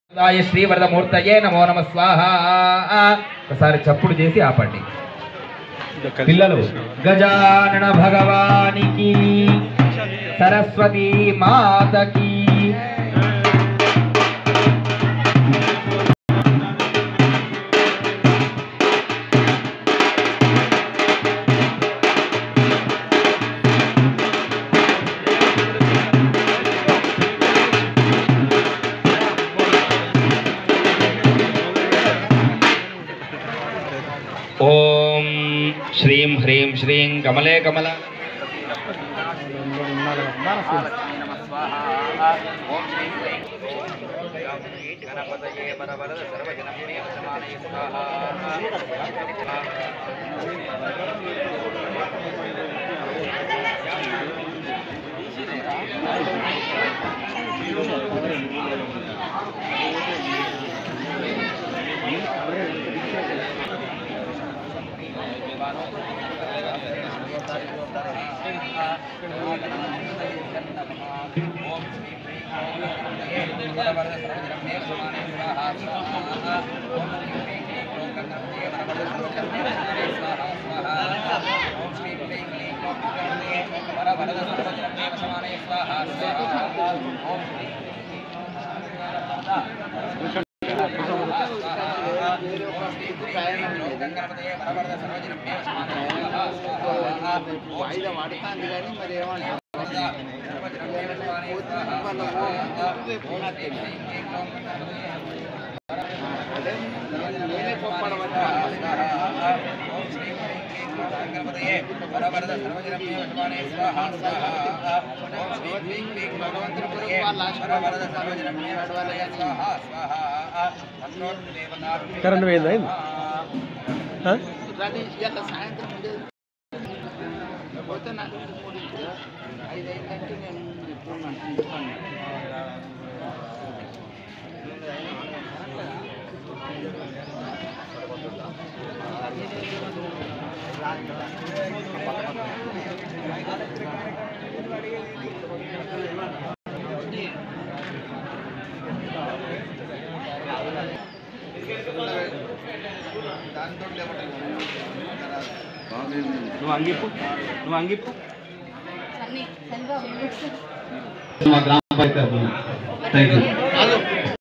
దాయ శ్రీవరదమూర్తయే నమో నమ స్వాహ ఒకసారి చప్పుడు చేసి ఆపండి పిల్లలు గజానన భగవానికి సరస్వతి మాతకి ఓం శ్రీం హ్రీం శ్రీం కమలే కమల వాయిదా వాడుతాంది కానీ మరి ఏమంటారు నేనే కరెంట్ పోయిందా ఏంది? ఆ? రవి ఇవాళ సాయంత్రం ఉండేది పోతే నాకు మూడు ఐదు అయిందంటే నేను ఇప్పుడు ఇంటికాడ నువ్వు అంగిప్పు నువ్వు అంగిప్పు అన్ని చంద్రబాబు మా గ్రామ పంచాయతీ థ్యాంక్ యూ వాళ్ళు